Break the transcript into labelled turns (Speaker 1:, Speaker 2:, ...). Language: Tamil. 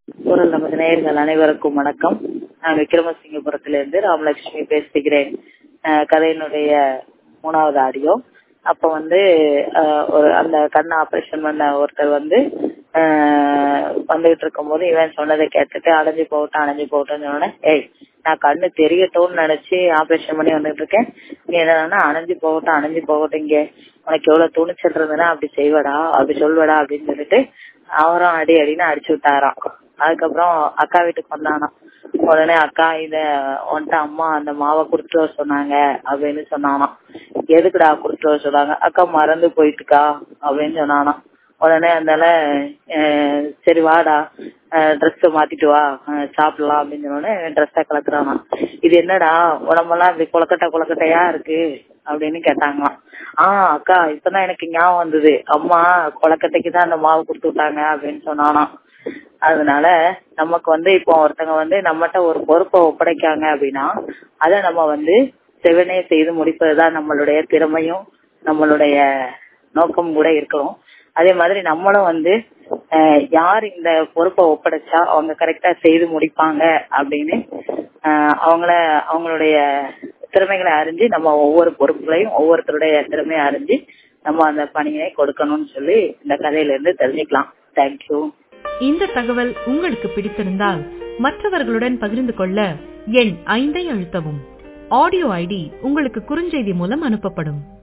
Speaker 1: குரல் நமது நேயர்கள் அனைவருக்கும் வணக்கம் நான் விக்ரமசிங்கபுரத்திலிருந்து ராமலட்சுமி பேசுகிறேன் அஹ் கதையினுடைய மூணாவது ஆடியோ அப்ப வந்து அஹ், ஒரு அந்த கண் ஆபரேஷன் பண்ண ஒருத்தர் வந்து அஹ், வந்துகிட்டு இருக்கும்போது இவன் சொன்னதை கேட்டுட்டு அடைஞ்சு போகட்டும் அடைஞ்சு போகட்டும்னு சொன்னேன் ஏய் நான் கண்ணு தெரியட்டும்னு நினைச்சு ஆபரேஷன் பண்ணி வந்துட்டு இருக்கேன் நீ என்னன்னா அணைஞ்சு போகட்டும் அணைஞ்சு போகட்டும் இங்க உனக்கு எவ்வளவு துணிச்சல் இருந்ததுன்னா அப்படி செய்வடா அப்படி சொல்வடா அப்படின்னு சொல்லிட்டு அவரும் அடி அடின்னு அடிச்சு விட்டாராம் அதுக்கப்புறம் அக்கா வீட்டுக்கு வந்தானாம் உடனே அக்கா இத உன்ட்ட அம்மா அந்த மாவை குடுத்துட்டு வர சொன்னாங்க அப்படின்னு சொன்னானாம் எதுக்குடா குடுத்துட்டு வர சொன்னாங்க அக்கா மறந்து போயிட்டுக்கா அப்படின்னு சொன்னானாம் உடனே அதனால அஹ், சரி வாடா ட்ரெஸ் மாத்திட்டு வா அஹ், சாப்பிடலாம் அப்படின்னு சொன்னோடனே ட்ரெஸ்ஸ கலக்குறானா இது என்னடா உடம்பெல்லாம் இப்படி குளக்கட்டை குளக்கட்டையா இருக்கு அப்படின்னு கேட்டாங்களாம் ஆஹ் அக்கா இப்பதான் எனக்கு ஞாபகம் வந்தது அம்மா கொலக்கட்டைக்கு தான் அந்த மாவு கொடுத்து விட்டாங்க அப்படின்னு சொன்னானாம் அதனால நமக்கு வந்து இப்போ ஒருத்தங்க வந்து நம்மகிட்ட ஒரு பொறுப்பை ஒப்படைக்காங்க அப்படின்னா அதை நம்ம வந்து செவனே செய்து முடிப்பதுதான் நம்மளுடைய திறமையும் நம்மளுடைய நோக்கம் கூட இருக்கணும் அதே மாதிரி நம்மளும் வந்து அஹ், யார் இந்த பொறுப்பை ஒப்படைச்சா அவங்க கரெக்டா செய்து முடிப்பாங்க அப்படின்னு அஹ், அவங்கள அவங்களுடைய திறமைகளை அறிஞ்சு நம்ம ஒவ்வொரு பொறுப்புகளையும் ஒவ்வொருத்தருடைய திறமையை அறிஞ்சு நம்ம அந்த பணியை கொடுக்கணும்னு சொல்லி இந்த கதையில இருந்து தெரிஞ்சுக்கலாம் தேங்க்யூ
Speaker 2: இந்த தகவல் உங்களுக்கு பிடித்திருந்தால் மற்றவர்களுடன் பகிர்ந்து கொள்ள எண் ஐந்தை அழுத்தவும் ஆடியோ ஐடி உங்களுக்கு குறுஞ்செய்தி மூலம் அனுப்பப்படும்